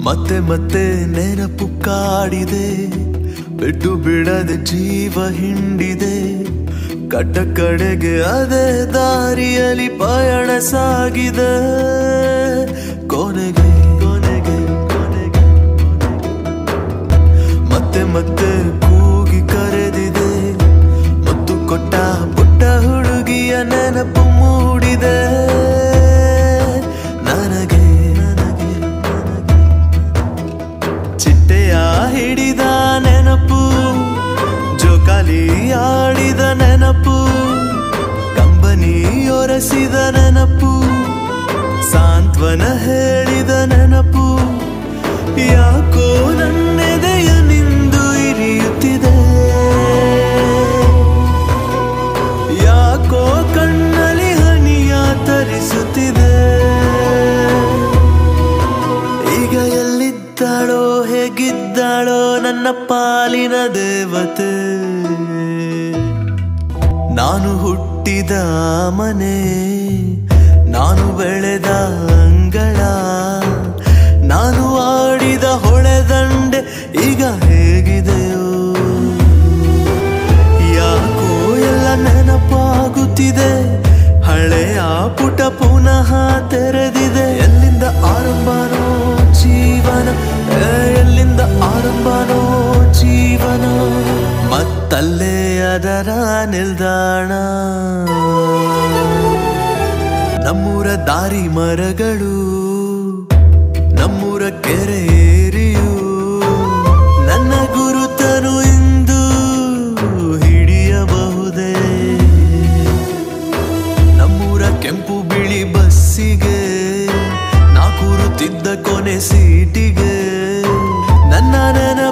ಮತ್ತೆ ಮತ್ತೆ ನೆನಪು ಕಾಡಿದೆ ಬಿಟ್ಟು ಬಿಡದೆ ಜೀವ ಹಿಂಡಿದೆ ಕಟ್ಟ ಕಡೆಗೆ ಅದೇ ದಾರಿಯಲ್ಲಿ ಪಯಣ ಸಾಗಿದೆ ಕೊನೆಗೆ ಕೊನೆಗೆ ಕೊನೆಗೆ ಮತ್ತೆ ಮತ್ತೆ ಕೂಗಿ ಕರೆದಿದೆ ಮತ್ತು ಕೊಟ್ಟ ಪುಟ್ಟ ಹುಡುಗಿಯ ನೆನಪು ಮೂಡಿದೆ ನನಗೆ ನನಗೆ ನನಗೆ ಚಿಟ್ಟೆಯ ಹಿಡಿದ ನೆನಪು ಜೋಕಾಲಿ ಆಡಿದ ನೆನಪು ಕಂಬನಿ ಒರೆಸಿದ ನೆನಪು ಸಾಂತ್ವನ ಹೇಳಿದ ನೆನಪು ಯಾಕೋ ನನ್ನೆದೆಯ ನಿಂದು ಇರಿಯುತ್ತಿದೆ ಯಾಕೋ ಕಣ್ಣಲ್ಲಿ ಹನಿಯ ತರಿಸುತ್ತಿದೆ ಈಗ ಎಲ್ಲಿದ್ದಾಳೋ ಹೇಗಿದ್ದಾಳೋ ನನ್ನ ಪಾಲಿನ ದೇವತೆ ನಾನು ಹುಟ್ಟಿದ ಮನೆ ನಾನು ಬೆಳೆದ ಅಂಗಳ ನಾನು ಆಡಿದ ಹೊಳೆದಂಡೆ ಈಗ ಹೇಗಿದೆಯೋ ಯಾಕೋ ಎಲ್ಲ ನೆನಪಾಗುತ್ತಿದೆ ಹಳೆಯ ಪುಟ ಪುನಃ ತೆರೆದಿದೆ ಎಲ್ಲಿಂದ ಆರಂಭನೋ ಜೀವನ ಏ, ಎಲ್ಲಿಂದ ಆರಂಭನೋ ಜೀವನ ಮತ್ತಲ್ಲೇ ಅದರ ನಿಲ್ದಾಣ ನಮ್ಮೂರ ದಾರಿ ಮರಗಳು ನಮ್ಮೂರ ಕೆರೆ ಏರಿಯು ನನ್ನ ಗುರುತನು ಇಂದು ಹಿಡಿಯಬಹುದೇ ನಮ್ಮೂರ ಕೆಂಪು ಬಿಳಿ ಬಸ್ಸಿಗೆ ನಾ ಕೂರುತ್ತಿದ್ದ ಕೊನೆ ಸೀಟಿಗೆ ನನ್ನ ನೆನ